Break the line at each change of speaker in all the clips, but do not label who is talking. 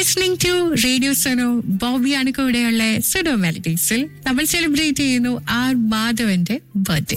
listening to radio Sano ബോബിയാണ് കൂടെയുള്ള സനോ മെലഡീസിൽ നമ്മൾ സെലിബ്രേറ്റ് ചെയ്യുന്നു ആർ മാധവന്റെ ബർത്ത്ഡേ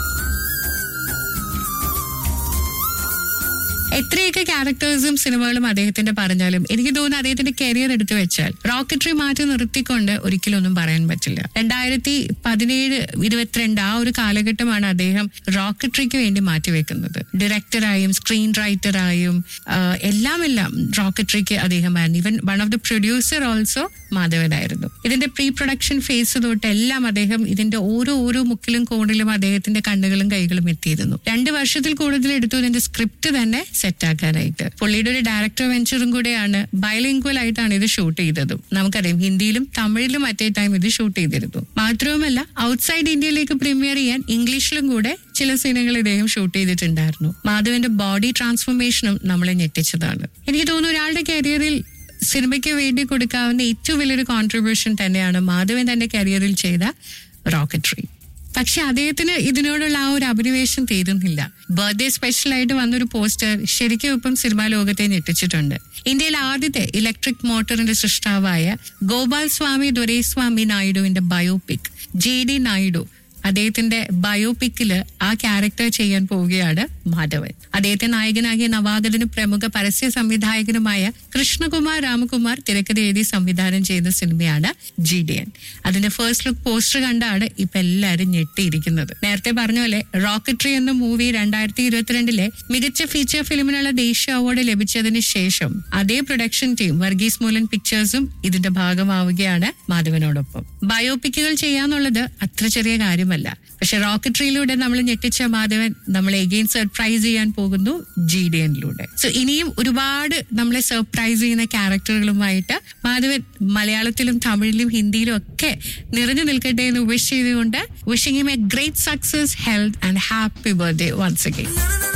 എത്രയൊക്കെ ക്യാരക്ടേഴ്സും സിനിമകളും അദ്ദേഹത്തിന്റെ പറഞ്ഞാലും എനിക്ക് തോന്നുന്നു അദ്ദേഹത്തിന്റെ കരിയർ എടുത്തു വെച്ചാൽ റോക്കറ്ററി മാറ്റി നിർത്തിക്കൊണ്ട് ഒരിക്കലും ഒന്നും പറയാൻ പറ്റില്ല രണ്ടായിരത്തി പതിനേഴ് ഇരുപത്തിരണ്ട് ആ ഒരു കാലഘട്ടമാണ് അദ്ദേഹം റോക്കറ്ററിക്ക് വേണ്ടി മാറ്റിവെക്കുന്നത് ഡയറക്ടറായും സ്ക്രീൻ റൈറ്ററായും ആഹ്, എല്ലാം എല്ലാം റോക്കറ്ററിക്ക് അദ്ദേഹമായിരുന്നു ഇവൻ one of the producer also മാധവനായിരുന്നു ഇതിന്റെ പ്രീ പ്രൊഡക്ഷൻ ഫേസ് തൊട്ട് എല്ലാം അദ്ദേഹം ഇതിന്റെ ഓരോ ഓരോ മുക്കിലും കോണിലും അദ്ദേഹത്തിന്റെ കണ്ണുകളും കൈകളും എത്തിയിരുന്നു രണ്ട് വർഷത്തിൽ കൂടുതൽ എടുത്തു ഇതിന്റെ സ്ക്രിപ്റ്റ് തന്നെ സെറ്റ് ആക്കാനായിട്ട് പുള്ളിയുടെ ഒരു ഡയറക്ടർ വെഞ്ചറും കൂടെയാണ് ബയലിംഗ്വൽ ആയിട്ടാണ് ഇത് ഷൂട്ട് ചെയ്തതും നമുക്കറിയാം ഹിന്ദിയിലും തമിഴിലും അറ്റേ ടൈം ഇത് ഷൂട്ട് ചെയ്തിരുന്നു മാത്രവുമല്ല ഔട്ട്സൈഡ് ഇന്ത്യയിലേക്ക് പ്രീമിയർ ചെയ്യാൻ ഇംഗ്ലീഷിലും കൂടെ ചില സീനുകൾ ഇദ്ദേഹം ഷൂട്ട് ചെയ്തിട്ടുണ്ടായിരുന്നു മാധവന്റെ ബോഡി ട്രാൻസ്ഫോർമേഷനും നമ്മളെ ഞെട്ടിച്ചതാണ് എനിക്ക് തോന്നുന്നു ഒരാളുടെ കരിയറിൽ സിനിമയ്ക്ക് വേണ്ടി കൊടുക്കാവുന്ന ഏറ്റവും വലിയൊരു കോൺട്രിബ്യൂഷൻ തന്നെയാണ് മാധവൻ തന്റെ കരിയറിൽ ചെയ്ത റോക്കറ്ററി പക്ഷെ അദ്ദേഹത്തിന് ഇതിനോടുള്ള ആ ഒരു അഭിനിവേശം തീരുന്നില്ല ബർത്ത്ഡേ സ്പെഷ്യൽ ആയിട്ട് വന്നൊരു പോസ്റ്റർ ശരിക്കും ഇപ്പം സിനിമാ ലോകത്തെ ഞെട്ടിച്ചിട്ടുണ്ട് ഇന്ത്യയിലെ ആദ്യത്തെ ഇലക്ട്രിക് മോട്ടറിന്റെ സൃഷ്ടാവായ ഗോപാൽ സ്വാമി ദൊരേസ്വാമി നായിഡുവിന്റെ ബയോപിക് ജെ ഡി നായിഡു അദ്ദേഹത്തിന്റെ ബയോപിക്കില് ആ ക്യാരക്ടർ ചെയ്യാൻ പോവുകയാണ് മാധവൻ അദ്ദേഹത്തെ നായകനാകിയ നവാഗതനും പ്രമുഖ പരസ്യ സംവിധായകനുമായ കൃഷ്ണകുമാർ രാമകുമാർ തിരക്കഥ എഴുതി സംവിധാനം ചെയ്യുന്ന സിനിമയാണ് ജി ഡി എൻ അതിന്റെ ഫസ്റ്റ് ലുക്ക് പോസ്റ്റർ കണ്ടാണ് ഇപ്പൊ എല്ലാരും ഞെട്ടിയിരിക്കുന്നത് നേരത്തെ പറഞ്ഞ പോലെ റോക്കറ്ററി എന്ന മൂവി രണ്ടായിരത്തി ഇരുപത്തിരണ്ടിലെ മികച്ച ഫീച്ചർ ഫിലിമിനുള്ള ദേശീയ അവാർഡ് ലഭിച്ചതിന് ശേഷം അതേ പ്രൊഡക്ഷൻ ടീം വർഗീസ് മൂലൻ പിക്ചേഴ്സും ഇതിന്റെ ഭാഗമാവുകയാണ് മാധവനോടൊപ്പം ബയോപിക്കുകൾ ചെയ്യാന്നുള്ളത് അത്ര ചെറിയ കാര്യമല്ല പക്ഷെ റോക്കറ്ററിയിലൂടെ നമ്മൾ ഞെട്ടിച്ച മാധവൻ നമ്മളെ എഗെയിൻ സർപ്രൈസ് ചെയ്യാൻ പോകുന്നു ജി ഡി എന്നിലൂടെ സോ ഇനിയും ഒരുപാട് നമ്മളെ സർപ്രൈസ് ചെയ്യുന്ന ക്യാരക്ടറുകളുമായിട്ട് മാധവൻ മലയാളത്തിലും തമിഴിലും ഹിന്ദിയിലും ഒക്കെ നിറഞ്ഞു നിൽക്കട്ടെ എന്ന് വിഷ് ചെയ്തുകൊണ്ട് wishing him a great success health and happy birthday once again